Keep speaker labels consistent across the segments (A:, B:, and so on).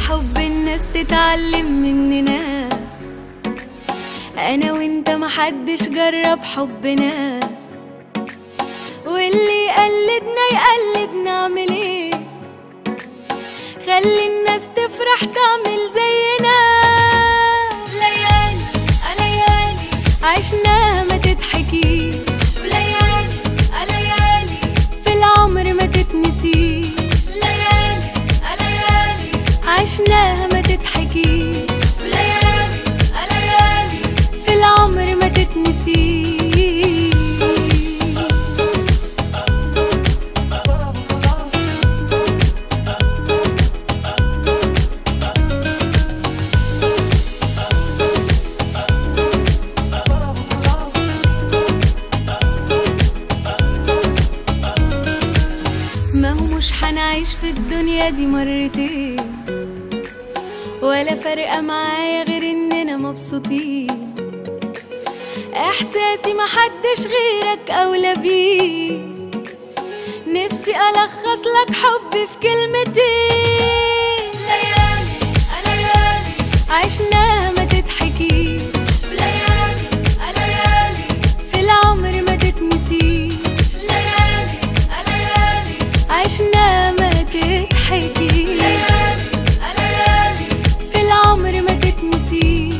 A: حب الناس تتعلم مننا انا وانت محدش جرب حبنا واللي يقلدنا يقلد نعمل ايه خلي الناس تفرح تعمل زينا ليالي ليالي عشناها ما تضحكيش وليالي ليالي في العمر ما تتنسيش ليالي ليالي عشناها ما تضحكيش وليالي ليالي في العمر ما تتنسيش ما هو مش حنعيش في الدنيا دي مرتين ولا فارقة معايا غير اننا مبسوطين احساسي محدش غيرك اولى بيه نفسي الخص لك حبي في كلمتين ليالي ليالي عشناها ما تضحكيش ليالي ليالي في العمر ما تتنسيش ليالي ليالي عشنا ما تضحكيش ليالي ليالي في العمر ما تتنسيش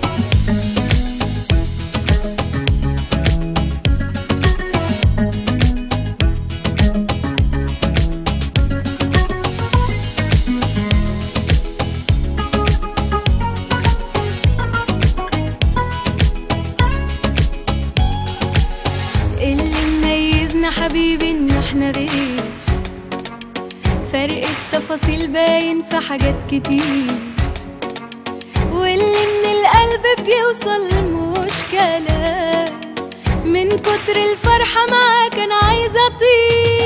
A: اللي مميزنا حبيبي ان احنا غير فرق التفاصيل باين في حاجات كتير واللي من القلب بيوصل مش كلام من كتر الفرحة معاك انا عايزة اطير